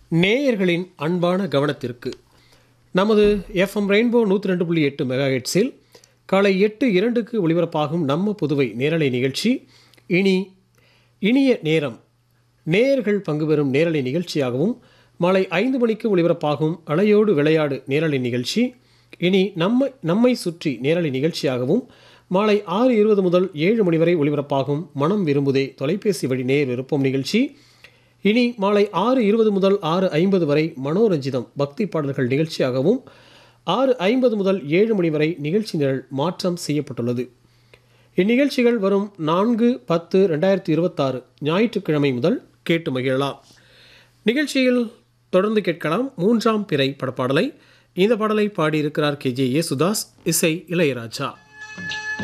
நேயர்களின் அன்பான கவனத்திற்கு நமது எஃப்எம் ரெயின்போ நூற்றி ரெண்டு புள்ளி எட்டு மெகாஹெட்ஸில் காலை எட்டு இரண்டுக்கு ஒளிபரப்பாகும் நம்ம புதுவை நேரலை நிகழ்ச்சி இனி இனிய நேரம் நேயர்கள் பங்கு பெறும் நேரலை நிகழ்ச்சியாகவும் மாலை ஐந்து மணிக்கு ஒளிபரப்பாகும் அலையோடு விளையாடு நேரலை நிகழ்ச்சி இனி நம்மை நம்மை சுற்றி நேரலை நிகழ்ச்சியாகவும் மாலை ஆறு இருபது முதல் ஏழு மணி வரை ஒளிபரப்பாகும் மனம் விரும்புதே தொலைபேசி வழி நேர் விருப்பம் நிகழ்ச்சி இனி மாலை ஆறு இருபது முதல் ஆறு ஐம்பது வரை மனோரஞ்சிதம் பக்தி பாடல்கள் நிகழ்ச்சியாகவும் ஆறு ஐம்பது முதல் ஏழு மணி வரை நிகழ்ச்சி நிரல் மாற்றம் செய்யப்பட்டுள்ளது இந்நிகழ்ச்சிகள் வரும் நான்கு பத்து ரெண்டாயிரத்தி இருபத்தாறு ஞாயிற்றுக்கிழமை முதல் கேட்டு மகிழலாம் நிகழ்ச்சியில் தொடர்ந்து கேட்கலாம் மூன்றாம் பிறை படப்பாடலை இந்த பாடலை பாடியிருக்கிறார் கே ஜே யேசுதாஸ் இசை இளையராஜா